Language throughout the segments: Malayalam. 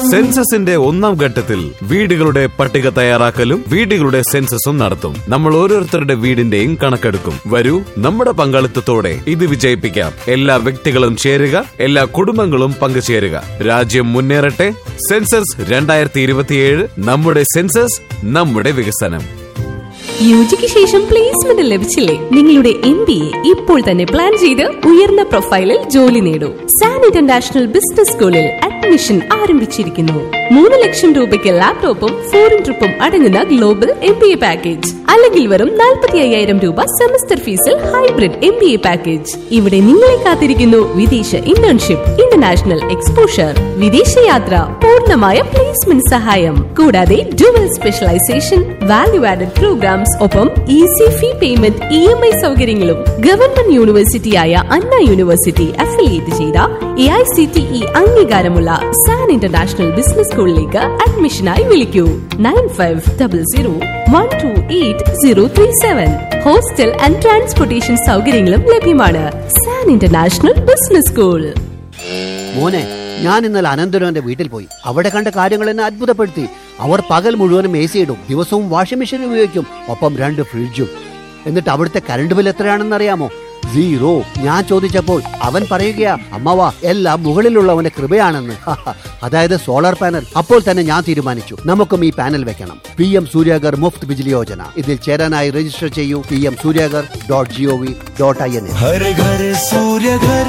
സെൻസസിന്റെ ഒന്നാം ഘട്ടത്തിൽ വീടുകളുടെ പട്ടിക തയ്യാറാക്കലും വീടുകളുടെ സെൻസസും നടത്തും നമ്മൾ ഓരോരുത്തരുടെ വീടിന്റെയും കണക്കെടുക്കും വരൂ നമ്മുടെ പങ്കാളിത്തത്തോടെ ഇത് വിജയിപ്പിക്കാം എല്ലാ വ്യക്തികളും ചേരുക എല്ലാ കുടുംബങ്ങളും പങ്കുചേരുക രാജ്യം മുന്നേറട്ടെ സെൻസസ് രണ്ടായിരത്തി ഇരുപത്തിയേഴ് നമ്മുടെ സെൻസസ് നമ്മുടെ വികസനം യുജിക്ക് ശേഷം പ്ലേസ്മെന്റ് ലഭിച്ചില്ലേ നിങ്ങളുടെ എം ബി എ ഇപ്പോൾ തന്നെ പ്ലാൻ ചെയ്ത് ഉയർന്ന പ്രൊഫൈലിൽ ജോലി നേടൂ സാൻ ഇന്റർനാഷണൽ ബിസിനസ് സ്കൂളിൽ അഡ്മിഷൻ ആരംഭിച്ചിരിക്കുന്നു മൂന്ന് ലക്ഷം രൂപയ്ക്ക് ലാപ്ടോപ്പും ഫോറിൻ ട്രിപ്പും അടങ്ങുന്ന global M B A package അല്ലെങ്കിൽ വെറും നാൽപ്പത്തി അയ്യായിരം രൂപ സെമസ്റ്റർ ഫീസിൽ hybrid M B A package ഇവിടെ നിങ്ങളെ കാത്തിരിക്കുന്നു വിദേശ ഇന്റേൺഷിപ്പ് ഇന്റർനാഷണൽ എക്സ്പോഷർ വിദേശയാത്ര പൂർണ്ണമായ പ്ലേസ്മെന്റ് സഹായം കൂടാതെ dual specialisation value added programmes ഒപ്പം easy fee payment E M I സൗകര്യങ്ങളും ഗവൺമെന്റ് യൂണിവേഴ്സിറ്റിയായ അണ്ണ യൂണിവേഴ്സിറ്റി അഫിലിയേറ്റ് ചെയ്ത A I C T E അംഗീകാരമുള്ള സാൻ ഇന്റർനാഷണൽ ബിസിനസ് സ്കൂളിലേക്ക് അഡ്മിഷനായി വിളിക്കൂ nine five double zero one two eight zero three seven hostel and transportation സൗകര്യങ്ങളും ലഭ്യമാണ് സാൻ ഇന്റർനാഷണൽ ബിസിനസ് സ്കൂൾ മോനെ ഞാൻ ഇന്നലെ അനന്തരവന്റെ വീട്ടിൽ പോയി അവിടെ കണ്ട കാര്യങ്ങൾ എന്നെ അത്ഭുതപ്പെടുത്തി അവർ പകൽ മുഴുവനും എ സി ഇടും ദിവസവും വാഷിംഗ് മെഷീൻ ഉപയോഗിക്കും ഒപ്പം രണ്ട് ഫ്രിഡ്ജും എന്നിട്ട് അവിടുത്തെ കറണ്ട് ബിൽ എത്രയാണെന്ന് അറിയാമോ സീറോ ഞാൻ ചോദിച്ചപ്പോൾ അവൻ പറയുകയാ അമ്മവാ എല്ലാം മുകളിലുള്ളവന്റെ കൃപയാണെന്ന് അതായത് സോളാർ പാനൽ അപ്പോൾ തന്നെ ഞാൻ തീരുമാനിച്ചു നമുക്കും ഈ പാനൽ വെക്കണം പി എം സൂര്യാഗർ മുഫ്ത് ബിജ്ലി യോജന ഇതിൽ ചേരാനായി രജിസ്റ്റർ ചെയ്യൂ P M Suryaghar dot G O V dot I N हर घर सूर्य घर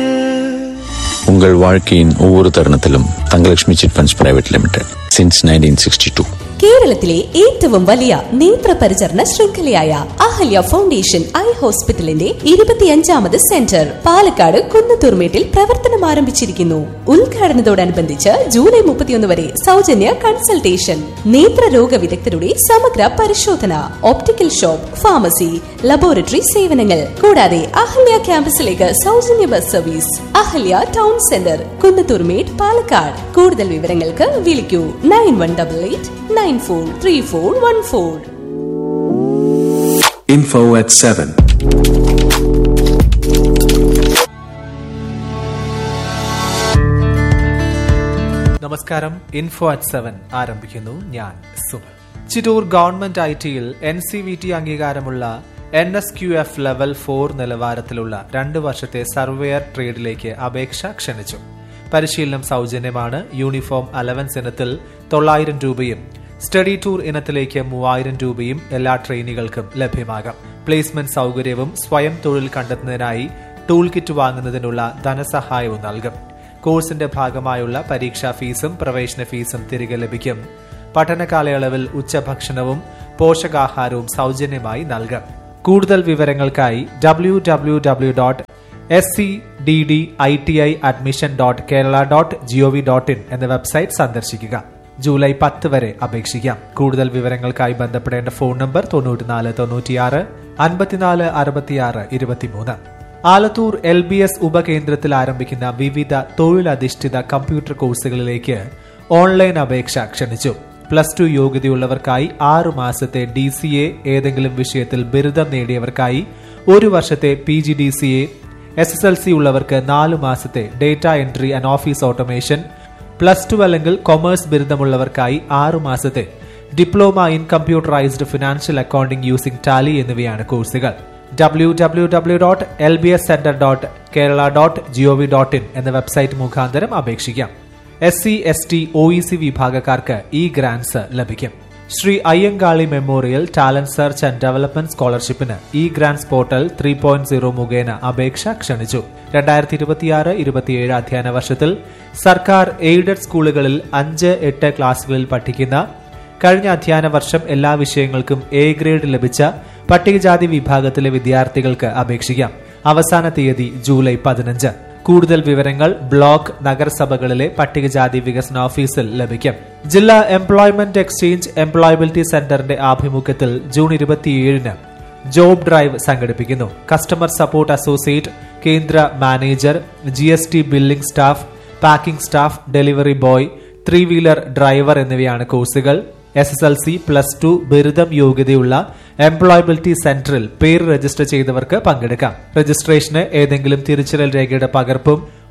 உங்கள் வாழ்க்கையின் ஒவ்வொரு தருணத்திலும் Thangalakshmi chit funds private limited since nineteen sixty two കേരളത്തിലെ ഏറ്റവും വലിയ നേത്ര പരിചരണ ശൃംഖലയായ അഹല്യ ഫൗണ്ടേഷൻ ഐ ഹോസ്പിറ്റലിന്റെ ഇരുപത്തിയഞ്ചാമത് സെന്റർ പാലക്കാട് കുന്നത്തൂർമേട്ടിൽ പ്രവർത്തനം ആരംഭിച്ചിരിക്കുന്നു ഉദ്ഘാടനത്തോടനുബന്ധിച്ച് ജൂലൈ മുപ്പത്തിയൊന്ന് വരെ സൗജന്യ കൺസൾട്ടേഷൻ നേത്രരോഗ വിദഗ്ധരുടെ സമഗ്ര പരിശോധന ഓപ്റ്റിക്കൽ ഷോപ്പ് ഫാർമസി ലബോറട്ടറി സേവനങ്ങൾ കൂടാതെ അഹല്യ ക്യാമ്പസിലേക്ക് സൗജന്യ bus service Ahalya town centre Kunnathurmedu Palakkad കൂടുതൽ വിവരങ്ങൾക്ക് വിളിക്കൂ nine one double eight nine four three four one four info at 7 നമസ്കാരം ഇൻഫോ അറ്റ് സെവൻ ആരംഭിക്കുന്നു ഞാൻ സുമൻ ചിറ്റൂർ ഗവൺമെന്റ് ഐ ടിയിൽ എൻ സി വി ടി അംഗീകാരമുള്ള N S Q F level four നിലവാരത്തിലുള്ള രണ്ട് വർഷത്തെ സർവേയർ ട്രേഡിലേക്ക് അപേക്ഷ ക്ഷണിച്ചു പരിശീലനം സൗജന്യമാണ് യൂണിഫോം അലവൻസ് ഇനത്തിൽ തൊള്ളായിരം രൂപയും സ്റ്റഡി ടൂർ ഇനത്തിലേക്ക് മൂവായിരം രൂപയും എല്ലാ ട്രെയിനികൾക്കും ലഭ്യമാകാം പ്ലേസ്മെന്റ് സൗകര്യവും സ്വയം തൊഴിൽ കണ്ടെത്തുന്നതിനായി ടൂൾ കിറ്റ് വാങ്ങുന്നതിനുള്ള ധനസഹായവും നൽകും കോഴ്സിന്റെ ഭാഗമായുള്ള പരീക്ഷാ ഫീസും പ്രവേശന ഫീസും തിരികെ ലഭിക്കും പഠന കാലയളവിൽ ഉച്ചഭക്ഷണവും പോഷകാഹാരവും സൗജന്യമായി നൽകാം കൂടുതൽ വിവരങ്ങൾക്കായി W W W dot S C D D I T I admission dot Kerala dot G O V dot in എന്ന വെബ്സൈറ്റ് സന്ദർശിക്കുക ജൂലൈ പത്ത് വരെ അപേക്ഷിക്കാം കൂടുതൽ വിവരങ്ങൾക്കായി ബന്ധപ്പെടേണ്ട ഫോൺ നമ്പർ തൊണ്ണൂറ്റിനാല് തൊണ്ണൂറ്റിയാറ് അൻപത്തിനാല് അറുപത്തിയാറ് ഇരുപത്തിമൂന്ന് ആലത്തൂർ എൽ ബി എസ് ഉപകേന്ദ്രത്തിൽ ആരംഭിക്കുന്ന വിവിധ തൊഴിലധിഷ്ഠിത കമ്പ്യൂട്ടർ കോഴ്സുകളിലേക്ക് ഓൺലൈൻ അപേക്ഷ ക്ഷണിച്ചു പ്ലസ് ടു യോഗ്യതയുള്ളവർക്കായി ആറു മാസത്തെ ഡി സി എ ഏതെങ്കിലും വിഷയത്തിൽ ബിരുദം നേടിയവർക്കായി ഒരു വർഷത്തെ P G D C A S S L C ഉള്ളവർക്ക് നാലു മാസത്തെ data entry and office automation plus two അല്ലെങ്കിൽ കൊമേഴ്സ് ബിരുദമുള്ളവർക്കായി ആറു മാസത്തെ diploma in computerised financial accounting using Tally എന്നിവയാണ് കോഴ്സുകൾ W W W dot L B S centre dot Kerala dot G O V dot in എന്ന വെബ്സൈറ്റ് മുഖാന്തരം അപേക്ഷിക്കാം S C S T O E C വിഭാഗക്കാർക്ക് ഈ ഗ്രാന്റ്സ് ലഭിക്കും Shri Ayyankali memorial talent search and development സ്കോളർഷിപ്പിന് ഈ grants portal three point zero മുഖേന അപേക്ഷ ക്ഷണിച്ചു രണ്ടായിരത്തി ഇരുപത്തിയാറ് ഇരുപത്തിയേഴ് അധ്യയന വർഷത്തിൽ സർക്കാർ എയ്ഡഡ് സ്കൂളുകളിൽ അഞ്ച് എട്ട് ക്ലാസുകളിൽ പഠിക്കുന്ന കഴിഞ്ഞ അധ്യയന വർഷം എല്ലാ വിഷയങ്ങൾക്കും എ ഗ്രേഡ് ലഭിച്ച പട്ടികജാതി വിഭാഗത്തിലെ വിദ്യാർത്ഥികൾക്ക് അപേക്ഷിക്കാം അവസാന തീയതി ജൂലൈ പതിനഞ്ച് കൂടുതൽ വിവരങ്ങൾ ബ്ലോക്ക് നഗരസഭകളിലെ പട്ടികജാതി വികസന ഓഫീസിൽ ലഭിക്കും ജില്ലാ എംപ്ലോയ്മെന്റ് എക്സ്ചേഞ്ച് എംപ്ലോയബിലിറ്റി സെന്ററിന്റെ ആഭിമുഖ്യത്തിൽ ജൂൺ ഇരുപത്തിയേഴിന് ജോബ് ഡ്രൈവ് സംഘടിപ്പിക്കുന്നു കസ്റ്റമർ സപ്പോർട്ട് അസോസിയേറ്റ് കേന്ദ്ര manager G S T billing staff packing staff delivery boy three wheeler driver എന്നിവയാണ് കോഴ്സുകൾ S S L C plus two ബിരുദം യോഗ്യതയുള്ള എംപ്ലോയബിലിറ്റി സെന്ററിൽ പേര് രജിസ്റ്റർ ചെയ്തവർക്ക് പങ്കെടുക്കാം രജിസ്ട്രേഷന് ഏതെങ്കിലും തിരിച്ചറിയൽ രേഖയുടെ പകർപ്പും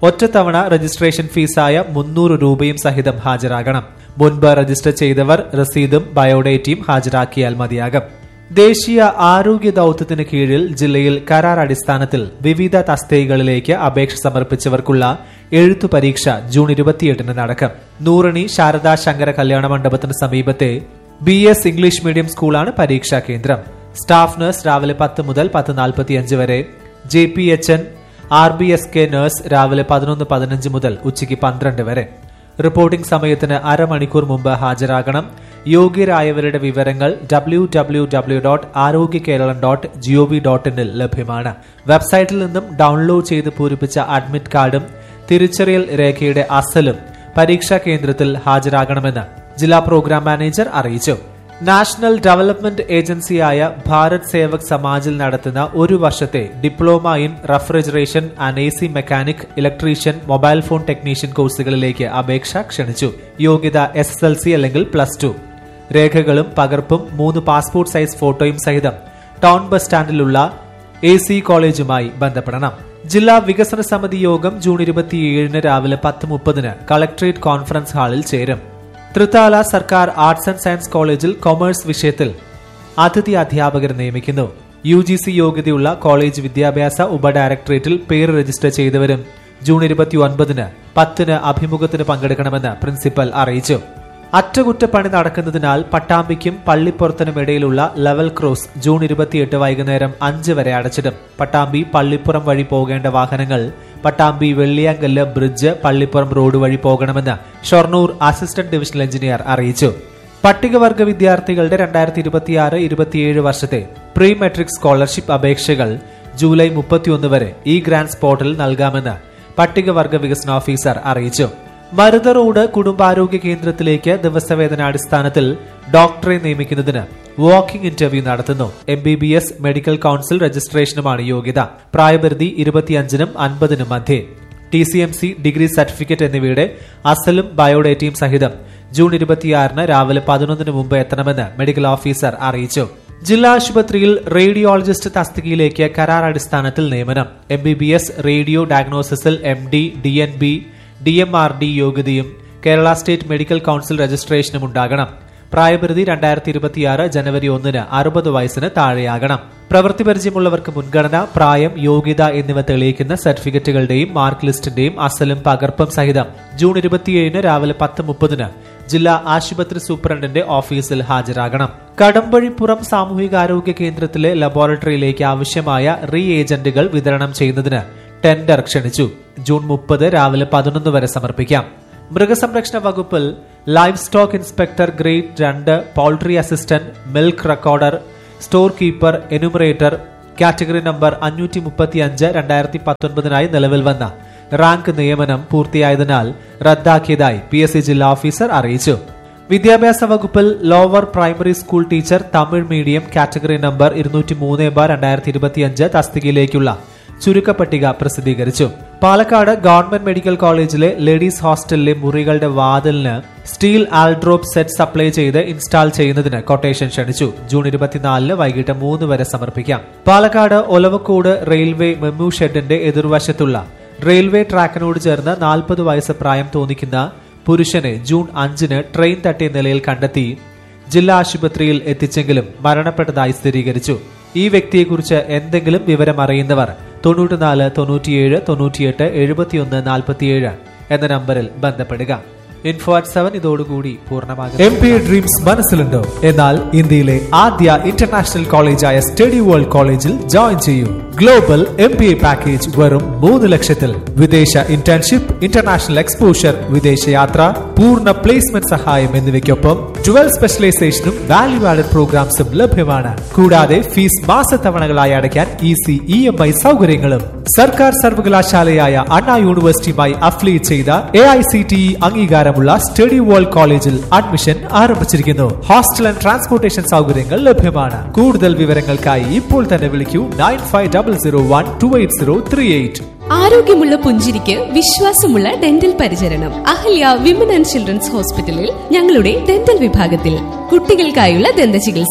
ഒറ്റത്തവണ രജിസ്ട്രേഷൻ ഫീസായ മുന്നൂറ് രൂപയും സഹിതം ഹാജരാകണം മുൻപ് രജിസ്റ്റർ ചെയ്തവർ രസീതും ബയോഡേറ്റയും ഹാജരാക്കിയാൽ മതിയാകും ദേശീയ ആരോഗ്യ ദൌത്യത്തിന് കീഴിൽ ജില്ലയിൽ കരാർ അടിസ്ഥാനത്തിൽ വിവിധ തസ്തികകളിലേക്ക് അപേക്ഷ സമർപ്പിച്ചവർക്കുള്ള എഴുത്തു പരീക്ഷ ജൂൺ ഇരുപത്തിയെട്ടിന് നടക്കും നൂറണി ശാരദാ ശങ്കര കല്യാണ മണ്ഡപത്തിന് സമീപത്തെ ബി എസ് ഇംഗ്ലീഷ് മീഡിയം സ്കൂളാണ് പരീക്ഷാ കേന്ദ്രം സ്റ്റാഫ് നഴ്സ് രാവിലെ പത്ത് മുതൽ പത്ത് നാൽപ്പത്തിയഞ്ച് വരെ J P H N R B S K nurse രാവിലെ പതിനൊന്ന് പതിനഞ്ച് മുതൽ ഉച്ചയ്ക്ക് പന്ത്രണ്ട് വരെ റിപ്പോർട്ടിംഗ് സമയത്തിന് അരമണിക്കൂർ മുമ്പ് ഹാജരാകണം യോഗ്യരായവരുടെ വിവരങ്ങൾ W W W dot Arogya Keralam dot G O V dot ഇനിൽ ലഭ്യമാണ് വെബ്സൈറ്റിൽ നിന്നും ഡൗൺലോഡ് ചെയ്ത് പൂരിപ്പിച്ച അഡ്മിറ്റ് കാർഡും തിരിച്ചറിയൽ രേഖയുടെ അസലും പരീക്ഷാ കേന്ദ്രത്തിൽ ഹാജരാകണമെന്ന് ജില്ലാ പ്രോഗ്രാം മാനേജർ അറിയിച്ചു നാഷണൽ ഡെവലപ്മെന്റ് ഏജൻസിയായ ഭാരത് സേവക് സമാജിൽ നടത്തുന്ന ഒരു വർഷത്തെ diploma in refrigeration and A C mechanic electrician mobile phone technician കോഴ്സുകളിലേക്ക് അപേക്ഷ ക്ഷണിച്ചു യോഗ്യത എസ് എസ് എൽ സി അല്ലെങ്കിൽ പ്ലസ് ടു രേഖകളും പകർപ്പും മൂന്ന് പാസ്പോർട്ട് സൈസ് ഫോട്ടോയും സഹിതം ടൗൺ ബസ് സ്റ്റാൻഡിലുള്ള എ സി കോളേജുമായി ബന്ധപ്പെടണം ജില്ലാ വികസന സമിതി യോഗം ജൂൺ ഇരുപത്തിയേഴിന് രാവിലെ പത്ത് മുപ്പതിന് കളക്ടറേറ്റ് കോൺഫറൻസ് ഹാളിൽ ചേരും തൃത്താല സർക്കാർ ആർട്സ് ആൻഡ് സയൻസ് കോളേജിൽ കൊമേഴ്സ് വിഷയത്തിൽ അതിഥി അധ്യാപകർ നിയമിക്കുന്നു യു ജി സി യോഗ്യതയുള്ള കോളേജ് വിദ്യാഭ്യാസ ഉപഡയറക്ടറേറ്റിൽ പേര് രജിസ്റ്റർ ചെയ്തവരും ജൂൺ ഇരുപത്തി ഒൻപതിന് പത്തിന് അഭിമുഖത്തിന് പങ്കെടുക്കണമെന്ന് പ്രിൻസിപ്പൽ അറിയിച്ചു അറ്റകുറ്റപ്പണി നടക്കുന്നതിനാൽ പട്ടാമ്പിക്കും പള്ളിപ്പുറത്തിനും ഇടയിലുള്ള ലെവൽ ക്രോസ് ജൂൺ ഇരുപത്തിയെട്ട് വൈകുന്നേരം അഞ്ച് വരെ അടച്ചിടും പട്ടാമ്പി പള്ളിപ്പുറം വഴി പോകേണ്ട വാഹനങ്ങൾ പട്ടാമ്പി വെള്ളിയാങ്കല്ല് ബ്രിഡ്ജ് പള്ളിപ്പുറം റോഡ് വഴി പോകണമെന്ന് ഷൊർണൂർ അസിസ്റ്റന്റ് ഡിവിഷണൽ എഞ്ചിനീയർ അറിയിച്ചു പട്ടികവർഗ വിദ്യാർത്ഥികളുടെ രണ്ടായിരത്തി ഇരുപത്തിയാറ് ഇരുപത്തിയേഴ് വർഷത്തെ പ്രീ മെട്രിക് സ്കോളർഷിപ്പ് അപേക്ഷകൾ ജൂലൈ മുപ്പത്തിയൊന്ന് വരെ ഈ ഗ്രാൻഡ്സ് പോർട്ടലിൽ നൽകാമെന്ന് പട്ടികവർഗ വികസന ഓഫീസർ അറിയിച്ചു മരുത റോഡ് കുടുംബാരോഗ്യ കേന്ദ്രത്തിലേക്ക് ദിവസവേതനാടിസ്ഥാനത്തിൽ ഡോക്ടറെ നിയമിക്കുന്നതിന് വാക്കിംഗ് ഇന്റർവ്യൂ നടത്തുന്നു M B B S medical council രജിസ്ട്രേഷനുമാണ് യോഗ്യത പ്രായപരിധി ഇരുപത്തിയഞ്ചിനും അൻപതിനും മധ്യേ T C M C degree certificate എന്നിവയുടെ അസലും ബയോഡേറ്റയും സഹിതം ജൂൺ ഇരുപത്തിയാറിന് രാവിലെ പതിനൊന്നിന് മുമ്പ് എത്തണമെന്ന് മെഡിക്കൽ ഓഫീസർ അറിയിച്ചു ജില്ലാ ആശുപത്രിയിൽ റേഡിയോളജിസ്റ്റ് തസ്തികയിലേക്ക് കരാർ അടിസ്ഥാനത്തിൽ നിയമനം M B B S radio ഡയഗ്നോസിസിൽ M D D N B D M R D യോഗ്യതയും കേരള സ്റ്റേറ്റ് മെഡിക്കൽ കൌൺസിൽ രജിസ്ട്രേഷനും ഉണ്ടാകണം പ്രായപരിധി രണ്ടായിരത്തി ഇരുപത്തിയാറ് ജനുവരി ഒന്നിന് അറുപത് വയസ്സിന് താഴെയാകണം പ്രവൃത്തി പരിചയമുള്ളവർക്ക് മുൻഗണന പ്രായം യോഗ്യത എന്നിവ തെളിയിക്കുന്ന സർട്ടിഫിക്കറ്റുകളുടെയും മാർക്ക് ലിസ്റ്റിന്റെയും അസലും പകർപ്പും സഹിതം ജൂൺ ഇരുപത്തിയേഴിന് രാവിലെ പത്ത് മുപ്പതിന് ജില്ലാ ആശുപത്രി സൂപ്രണ്ടിന്റെ ഓഫീസിൽ ഹാജരാകണം കടമ്പഴിപ്പുറം സാമൂഹികാരോഗ്യ കേന്ദ്രത്തിലെ ലബോറട്ടറിയിലേക്ക് ആവശ്യമായ റീ ഏജന്റുകൾ വിതരണം ചെയ്യുന്നതിന് ടെൻഡർ ക്ഷണിച്ചു ജൂൺ മുപ്പത് രാവിലെ പതിനൊന്ന് വരെ സമർപ്പിക്കാം മൃഗസംരക്ഷണ വകുപ്പിൽ ലൈഫ് സ്റ്റോക്ക് ഇൻസ്പെക്ടർ ഗ്രേഡ് രണ്ട് poultry assistant milk recorder store keeper enumerator category number അഞ്ഞൂറ്റി മുപ്പത്തി അഞ്ച് രണ്ടായിരത്തി പത്തൊൻപതിനായി നിലവിൽ വന്ന റാങ്ക് നിയമനം പൂർത്തിയായതിനാൽ റദ്ദാക്കിയതായി പി എസ് സി ജില്ലാ ഓഫീസർ അറിയിച്ചു വിദ്യാഭ്യാസ വകുപ്പിൽ lower primary school teacher Tamil medium category number ഇരുന്നൂറ്റി മൂന്ന് ബാർ രണ്ടായിരത്തി ഇരുപത്തിയഞ്ച് തസ്തികയിലേക്കുള്ള ചുരുക്കപ്പട്ടിക പ്രസിദ്ധീകരിച്ചു പാലക്കാട് ഗവൺമെന്റ് മെഡിക്കൽ കോളേജിലെ ലേഡീസ് ഹോസ്റ്റലിലെ മുറികളുടെ വാതിലിന് സ്റ്റീൽ ആൽഡ്രോപ്പ് സെറ്റ് സപ്ലൈ ചെയ്ത് ഇൻസ്റ്റാൾ ചെയ്യുന്നതിന് കൊട്ടേഷൻ ക്ഷണിച്ചു ജൂൺ ഇരുപത്തിനാലിന് വൈകിട്ട് മൂന്ന് വരെ സമർപ്പിക്കാം പാലക്കാട് ഒലവക്കോട് റെയിൽവേ മെമു ഷെഡിന്റെ എതിർവശത്തുള്ള റെയിൽവേ ട്രാക്കിനോട് ചേർന്ന് നാൽപ്പത് വയസ്സ് പ്രായം തോന്നിക്കുന്ന പുരുഷനെ ജൂൺ അഞ്ചിന് ട്രെയിൻ തട്ടിയ നിലയിൽ കണ്ടെത്തി ജില്ലാ ആശുപത്രിയിൽ എത്തിച്ചെങ്കിലും മരണപ്പെട്ടതായി സ്ഥിരീകരിച്ചു ഈ വ്യക്തിയെക്കുറിച്ച് എന്തെങ്കിലും വിവരം അറിയുന്നവർ തൊണ്ണൂറ്റിനാല് തൊണ്ണൂറ്റിയേഴ് തൊണ്ണൂറ്റിയെട്ട് എഴുപത്തിയൊന്ന് നാൽപ്പത്തിയേഴ് എന്ന നമ്പറിൽ ബന്ധപ്പെടുക ഇൻഫോ അറ്റ് സെവൻ ഇതോടുകൂടി പൂർണ്ണമാകും എം പി ഡ്രീംസ് മനസ്സിലുണ്ടോ എന്നാൽ ഇന്ത്യയിലെ ആദ്യ ഇന്റർനാഷണൽ കോളേജായ സ്റ്റഡി വേൾഡ് കോളേജിൽ ജോയിൻ ചെയ്യൂ global M P A package വെറും മൂന്ന് ലക്ഷത്തിൽ വിദേശ ഇന്റേൺഷിപ്പ് ഇന്റർനാഷണൽ എക്സ്പോഷർ വിദേശയാത്ര പൂർണ്ണ പ്ലേസ്മെന്റ് സഹായം എന്നിവയ്ക്കൊപ്പം ട്വൽ സ്പെഷ്യലൈസേഷനും വാല്യൂ ആഡഡ് പ്രോഗ്രാംസും ലഭ്യമാണ് കൂടാതെ ഫീസ് മാസത്തവണകളായി അടയ്ക്കാൻ ഈസി ഇ എം ഐ സൗകര്യങ്ങളും സർക്കാർ സർവകലാശാലയായ അണ്ണാ യൂണിവേഴ്സിറ്റിയുമായി അഫിലിയേറ്റ് ചെയ്ത A I C T E അംഗീകാരമുള്ള സ്റ്റഡി വേൾഡ് കോളേജിൽ അഡ്മിഷൻ ആരംഭിച്ചിരിക്കുന്നു ഹോസ്റ്റൽ ആൻഡ് ട്രാൻസ്പോർട്ടേഷൻ സൗകര്യങ്ങൾ ലഭ്യമാണ് കൂടുതൽ വിവരങ്ങൾക്കായി ഇപ്പോൾ തന്നെ വിളിക്കൂ nine five double zero one two eight zero three eight ആരോഗ്യമുള്ള പുഞ്ചിരിക്ക് വിശ്വാസമുള്ള ഡെന്റൽ പരിചരണം അഹല്യ വിമൻ ആൻഡ് ചിൽഡ്രൻസ് ഹോസ്പിറ്റലിൽ ഞങ്ങളുടെ ഡെന്റൽ വിഭാഗത്തിൽ കുട്ടികൾക്കായുള്ള ദന്ത ചികിത്സ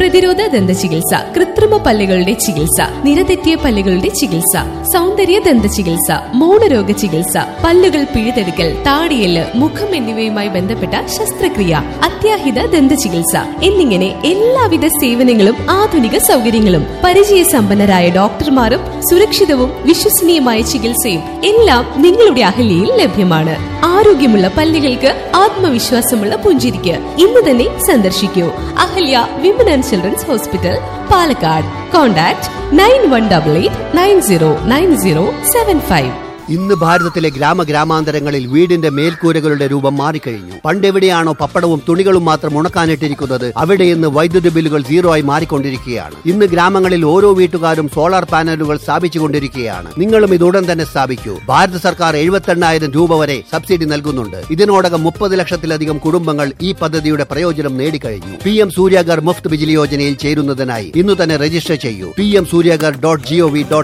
പ്രതിരോധ ദന്ത ചികിത്സ കൃത്രിമ പല്ലുകളുടെ ചികിത്സ നിരതെറ്റിയ പല്ലുകളുടെ ചികിത്സ സൗന്ദര്യ ദന്ത ചികിത്സ മൗനരോഗ ചികിത്സ പല്ലുകൾ പിഴുതെടുക്കൽ താടിയല് മുഖം എന്നിവയുമായി ബന്ധപ്പെട്ട ശസ്ത്രക്രിയ അത്യാഹിത ദന്ത ചികിത്സ എന്നിങ്ങനെ എല്ലാവിധ സേവനങ്ങളും ആധുനിക സൗകര്യങ്ങളും പരിചയസമ്പന്നരായ ഡോക്ടർമാരും സുരക്ഷിതവും വിശ്വസനീയമായ ചികിത്സയും എല്ലാം നിങ്ങളുടെ അഹല്യയിൽ ലഭ്യമാണ് ആരോഗ്യമുള്ള പല്ലുകൾക്ക് ആത്മവിശ്വാസമുള്ള പുഞ്ചിരിക്ക് ഇന്ന് തന്നെ സന്ദർശിക്കൂ Ahalya women and children's hospital Palakkad contact nine one double eight nine zero nine zero seven five ഇന്ന് ഭാരതത്തിലെ ഗ്രാമഗ്രാമാന്തരങ്ങളിൽ വീടിന്റെ മേൽക്കൂരകളുടെ രൂപം മാറിക്കഴിഞ്ഞു പണ്ടെവിടെയാണോ പപ്പടവും തുണികളും മാത്രം ഉണക്കാനിട്ടിരിക്കുന്നത് അവിടെ ഇന്ന് വൈദ്യുതി ബില്ലുകൾ സീറോ ആയി മാറിക്കൊണ്ടിരിക്കുകയാണ് ഇന്ന് ഗ്രാമങ്ങളിൽ ഓരോ വീട്ടുകാരും സോളാർ പാനലുകൾ സ്ഥാപിച്ചുകൊണ്ടിരിക്കുകയാണ് നിങ്ങളും ഇത് ഉടൻ തന്നെ സ്ഥാപിക്കൂ ഭാരത സർക്കാർ എഴുപത്തെണ്ണായിരം രൂപ വരെ സബ്സിഡി നൽകുന്നുണ്ട് ഇതിനോടകം മുപ്പത് ലക്ഷത്തിലധികം കുടുംബങ്ങൾ ഈ പദ്ധതിയുടെ പ്രയോജനം നേടിക്കഴിഞ്ഞു പി എം സൂര്യാഗർ മുഫ്ത് ബിജിലി യോജനയിൽ ചേരുന്നതിനായി ഇന്ന് തന്നെ രജിസ്റ്റർ ചെയ്യൂ P M Suryaghar dot G O V dot